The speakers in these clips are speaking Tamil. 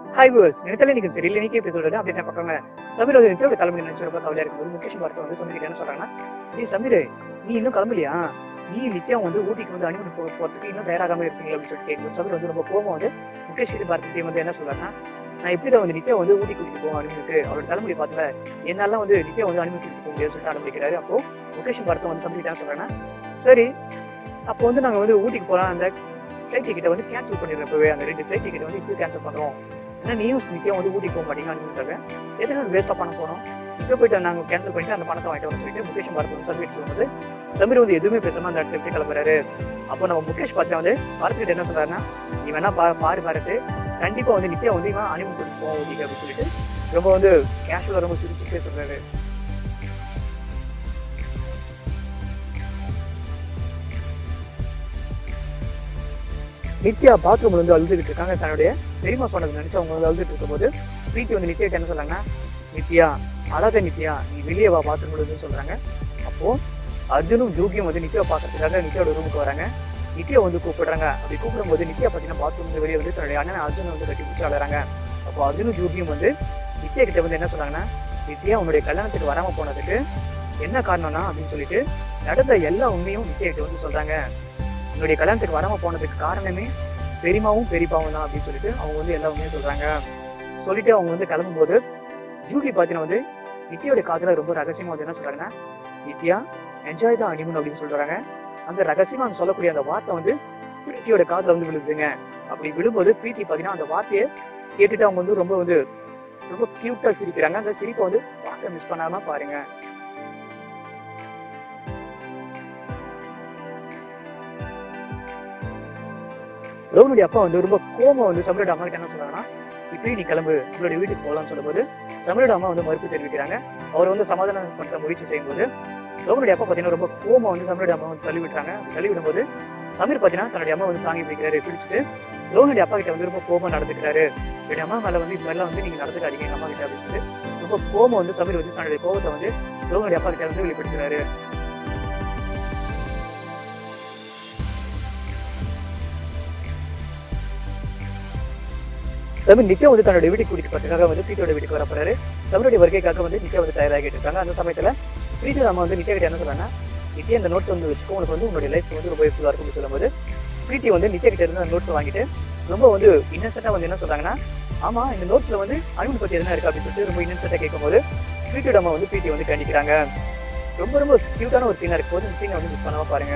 ஹாய் வியூவர்ஸ் நினைத்தாலே நீங்க தெரியல இன்னைக்கு எப்படி சொல்றது அப்படின்னு பார்க்கறாங்க சமீர் வந்து நினைச்சு கிளம்பி நினைச்சு ரொம்ப கவலையா இருக்கும் முகேஷ் பார்த்து வந்து சொன்னீங்க என்ன சொல்றாங்கன்னா நீ சமீர் நீ இன்னும் கிளம்பலையா நீ நித்யா வந்து ஊட்டிக்கு வந்து அனுமதி போ போறதுக்கு இன்னும் தயாராகாம இருக்கீங்க அப்படின்னு சொல்லிட்டு கேட்கும் சமீர் வந்து ரொம்ப கோபம் வந்து முகேஷ் கிட்ட பார்த்துட்டு வந்து என்ன சொல்றாங்கன்னா நான் எப்படி வந்து நித்யா வந்து ஊட்டி கூட்டிட்டு போவோம் அனுமதிக்கு அவரோட தலைமுறை பார்த்தல என்னால வந்து நித்யா வந்து அனுமதி கூட்டிட்டு போக முடியாது சொல்லிட்டு ஆரம்பிக்கிறாரு அப்போ முகேஷ் பார்த்து வந்து சமீர் என்ன சொல்றாங்கன்னா சரி அப்போ வந்து நாங்க வந்து ஊட்டிக்கு போலாம் அந்த ஃபிளைட் டிக்கெட்டை வந்து கேன்சல் பண்ணிடுறோம் இப்பவே அந்த ரெண்டு ஃபிளைட் டிக்கெட் வந்து இப்போ கேன்சல் பண்றோம் ஏன்னா நீயும் நிச்சயம் வந்து ஊட்டிக்கு போக மாட்டீங்க அப்படின்னு எதுக்கு வேஸ்டா பணம் போனோம் இப்போ போயிட்டு நாங்க கேன்சல் பண்ணிட்டு அந்த பணத்தை வாங்கிட்டு வந்து சொல்லிட்டு முகேஷ் பார்த்து வந்து சர்வீஸ் சொல்லும்போது சமீர் வந்து எதுவுமே பேசாம அந்த இடத்துல எப்படி கிளம்புறாரு அப்போ நம்ம முகேஷ் பார்த்து வந்து பார்த்துக்கிட்டு என்ன சொல்றாருன்னா நீ வேணா பா பாரு பாருட்டு கண்டிப்பா வந்து நித்யா வந்து இவன் அனுமதி கொடுத்து போவோம் ஊட்டிக்கு அப்படின்னு சொல்லிட்டு ரொம்ப வந்து கேஷுவலா ரொம்ப சிரிச்சுட்டே சொல்றாரு நித்யா பாத்ரூம்ல வந்து அழுதுகிட்டு இருக்காங்க தன்னுடைய பெரியமா சொன்னது நினைச்சு அவங்க வந்து அழுதுட்டு இருக்கும்போது பிரீத்தி வந்து நித்யா என்ன சொல்றாங்கன்னா நித்யா அழக நித்யா நீ வெளியே வா பாத்ரூம்ல இருந்து சொல்றாங்க அப்போ அர்ஜுனும் ஜோகியும் வந்து நித்யா பாக்கிறதுக்காக நித்யாவோட ரூமுக்கு வராங்க நித்யா வந்து கூப்பிடுறாங்க அப்படி கூப்பிடும்போது நித்யா பாத்தீங்கன்னா பாத்ரூம் வெளியே வந்து தன்னுடைய அண்ணன் அர்ஜுன் வந்து கட்டி பிடிச்சி அழறாங்க அப்போ அர்ஜுனும் ஜோகியும் வந்து நித்யா கிட்ட வந்து என்ன சொல்றாங்கன்னா நித்யா உன்னுடைய கல்யாணத்துக்கு வராம போனதுக்கு என்ன காரணம்னா அப்படின்னு சொல்லிட்டு நடந்த எல்லா உண்மையும் நித்யா கிட்ட வந்து சொல்றாங்க என்னுடைய கல்யாணத்துக்கு வராம போனதுக்கு காரணமே பெரியமாவும் பெரியப்பாவும் தான் அப்படின்னு சொல்லிட்டு அவங்க வந்து எல்லா உண்மையும் சொல்றாங்க சொல்லிட்டு அவங்க வந்து கிளம்பும்போது ஜூலி பாத்தீங்கன்னா வந்து நித்யாவுடைய காதுல ரொம்ப ரகசியமா வந்து என்ன சொல்றாங்கன்னா நித்யா என்ஜாய் தான் அனிமன் அப்படின்னு சொல்றாங்க அந்த ரகசியமா அவங்க சொல்லக்கூடிய அந்த வார்த்தை வந்து பிரீத்தியோட காதுல வந்து விழுதுங்க அப்படி விழும்போது பிரீத்தி பாத்தீங்கன்னா அந்த வார்த்தையை கேட்டுட்டு அவங்க வந்து ரொம்ப வந்து ரொம்ப கியூட்டா சிரிக்கிறாங்க அந்த சிரிப்பை வந்து பார்க்க மிஸ் பண்ணாம பாருங்க ரோனுடைய அப்பா வந்து ரொம்ப கோபம் வந்து தமிழோட அம்மா கிட்ட என்ன சொல்றாங்கன்னா இப்படி நீ கிளம்பு உங்களுடைய வீட்டுக்கு போகலாம்னு சொல்லும்போது தமிழோட அம்மா வந்து மறுப்பு தெரிவிக்கிறாங்க அவர் வந்து சமாதானம் பண்ற முயற்சி செய்யும்போது ரோனுடைய அப்பா பாத்தீங்கன்னா ரொம்ப கோபம் வந்து தமிழோட அம்மா வந்து தள்ளி விட்டுறாங்க தள்ளி விடும்போது தமிழ் பாத்தீங்கன்னா தன்னுடைய அம்மா வந்து தாங்கி பிடிக்கிறாரு பிடிச்சிட்டு ரோனுடைய அப்பா கிட்ட வந்து ரொம்ப கோபம் நடந்துக்கிறாரு என்னுடைய அம்மா மேல வந்து இது மாதிரிலாம் வந்து நீங்க நடந்துக்காதீங்க எங்க அம்மா கிட்ட அப்படின்னு சொல்லிட்டு ரொம்ப கோபம் வந்து தமிழ் வந்து தன்னுடைய கோபத்தை வந்து ரோனுடைய அப்பா கிட்ட வந்து வெளிப்படுத்துறாரு தமிழ் நித்யா வந்து தன்னுடைய வீட்டுக்கு கூட்டிட்டு போறதுக்காக வந்து பிரீத்தியோட வீட்டுக்கு வர போறாரு தமிழுடைய வருகைக்காக வந்து நித்யா வந்து தயாராகிட்டு இருக்காங்க அந்த சமயத்துல பிரீத்தி அம்மா வந்து நித்யா கிட்ட என்ன சொல்றாங்க நித்யா இந்த நோட்ஸ் வந்து வச்சுக்கோ உனக்கு வந்து உங்களுடைய லைஃப் வந்து ரொம்ப யூஸ்ஃபுல்லா இருக்கும்னு சொல்லும்போது பிரீத்தி வந்து நித்யா கிட்ட இருந்து அந்த நோட்ஸ் வாங்கிட்டு ரொம்ப வந்து இன்னசென்ட்டா வந்து என்ன சொல்றாங்கன்னா ஆமா இந்த நோட்ஸ்ல வந்து அனுமதி பத்தி என்ன இருக்கு அப்படின்னு சொல்லிட்டு ரொம்ப இன்னசென்ட்டா கேட்கும்போது பிரீத்தியோட அம்மா வந்து பிரீத்தி வந்து கண்டிக்கிறாங்க ரொம்ப ரொம்ப கியூட்டான ஒரு சீனா இருக்கும் போது இந்த சீனை வந்து மிஸ் பண்ணாம பாருங்க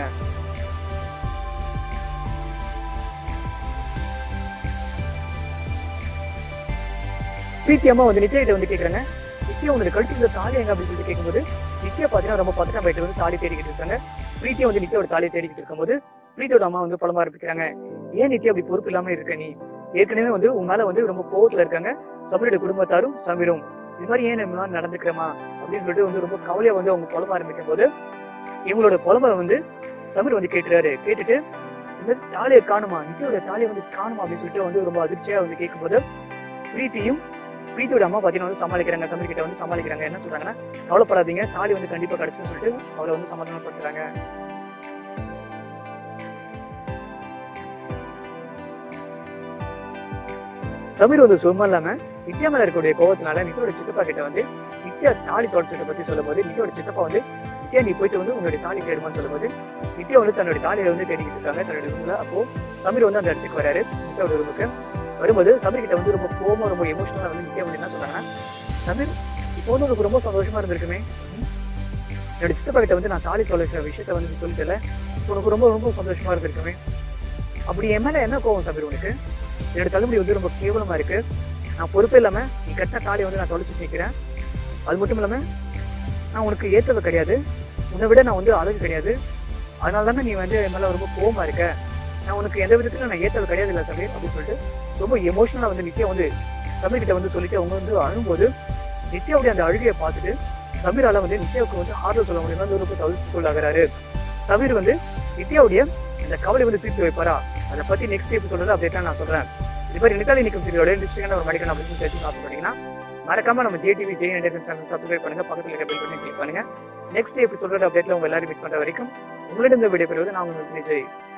பிரீத்தி அம்மா வந்து நித்யா கிட்ட வந்து கேக்குறாங்க நித்யா உனக்கு கழுத்துல தாலி எங்க அப்படின்னு சொல்லிட்டு கேட்கும்போது நித்யா பாத்தீங்கன்னா ரொம்ப பத்திரம் போயிட்டு வந்து தாலி தேடிக்கிட்டு இருக்காங்க பிரீத்தியா வந்து நித்யாவோட தாலியை தேடிக்கிட்டு இருக்கும்போது பிரீத்தியோட அம்மா வந்து புலம்ப ஆரம்பிக்கிறாங்க ஏன் நித்யா அப்படி பொறுப்பு இல்லாம இருக்க நீ ஏற்கனவே வந்து உங்க மேல வந்து ரொம்ப கோவத்துல இருக்காங்க சமீரோட குடும்பத்தாரும் சமீரும் இது மாதிரி ஏன் நம்ம நடந்துக்கிறமா அப்படின்னு சொல்லிட்டு வந்து ரொம்ப கவலையா வந்து அவங்க புலம்ப ஆரம்பிக்கும் போது இவங்களோட புலம்ப வந்து சமீர் வந்து கேட்டுறாரு கேட்டுட்டு இந்த தாலியை காணுமா நித்யாவோட தாலியை வந்து காணுமா அப்படின்னு சொல்லிட்டு வந்து ரொம்ப அதிர்ச்சியா வந்து கேட்கும்போது பிரீத்தியும் பிரீத்தியோட அம்மா பாத்தீங்கன்னா வந்து சமாளிக்கிறாங்க சமீர் கிட்ட வந்து சமாளிக்கிறாங்க என்ன சொல்றாங்கன்னா கவலைப்படாதீங்க தாலி வந்து கண்டிப்பா கிடைச்சுன்னு சொல்லிட்டு அவரை வந்து சமாதானப்படுத்துறாங்க சமீர் வந்து சும்மா இல்லாம நித்யா மேல இருக்கக்கூடிய கோவத்தினால நித்யோட சித்தப்பா கிட்ட வந்து நித்யா தாலி தொடச்சதை பத்தி சொல்லும்போது நித்யோட சித்தப்பா வந்து நித்யா நீ போயிட்டு வந்து உங்களுடைய தாலி தேடுமான்னு சொல்லும்போது நித்யா வந்து தன்னுடைய தாலியை வந்து தேடிக்கிட்டு இருக்காங்க தன்னுடைய ரூம்ல அப்போ சமீர் வந்து அந்த இடத்துக்கு வராரு நித்யாவோட ரூமுக்கு வரும்போது சமீர் கிட்ட வந்து ரொம்ப கோவமா ரொம்ப எமோஷனலா வந்து நித்யா வந்து என்ன சொல்றாங்கன்னா சமீர் இப்போ வந்து உனக்கு ரொம்ப சந்தோஷமா இருந்திருக்குமே ம்? என்னோட சித்தப்பா கிட்ட வந்து நான் தாலி தொலைச்ச விஷயத்த வந்து சொல்லிட்டல உனக்கு ரொம்ப ரொம்ப சந்தோஷமா இருந்திருக்குமே அப்படி என் மேல என்ன கோவம் சமீர் உனக்கு என்னோட தலைமுடி வந்து ரொம்ப கேவலமா இருக்கு நான் பொறுப்பே இல்லாம நீ கட்டின தாலியை வந்து நான் தொலைச்சு நிற்கிறேன் அது மட்டும் இல்லாம நான் உனக்கு ஏத்தவ கிடையாது உன்னை விட நான் வந்து அழகு கிடையாது அதனால தானே நீ வந்து என் மேல ரொம்ப கோவமா இருக்க நான் உனக்கு எந்த விதத்துல நான் ஏத்தவ கிடையாது இல்ல சமீர் அப்படின்னு சொல்லிட்டு ரொம்ப எமோஷனலா வந்து நித்யா வந்து சமீர் கிட்ட வந்து சொல்லிட்டு அவங்க வந்து அழும்போது நித்யாவுடைய அந்த அழுகையை பார்த்துட்டு சமீரால வந்து நித்யாவுக்கு வந்து ஆறுதல் சொல்ல முடியும் வந்து ரொம்ப தவிர்த்துக்குள்ளாகிறாரு சமீர் வந்து நித்யாவுடைய இந்த கவலை வந்து தீர்த்து வைப்பாரா அதை பத்தி நெக்ஸ்ட் எப்படி சொல்றது அப்டேட்டா நான் சொல்றேன் இது மாதிரி நித்தாலி நிற்கும் சீரியலோட இன்ட்ரெஸ்டிங்கான ஒரு மடிக்கணும் அப்படின்னு சொல்லி ஆசைப்பட்டீங்கன்னா மறக்காம நம்ம JTV J entertainment channel subscribe பண்ணுங்க பக்கத்துல இருக்க பெல் பண்ணி கிளிக் பண்ணுங்க நெக்ஸ்ட் எப்படி சொல்றது அப்டேட்ல உங்க எல்லாரும் மீட் பண்ற வரைக்கும் உங்களிடம் இந்த வீடியோ பெறுவது நான் உங்களுக்கு விஜய்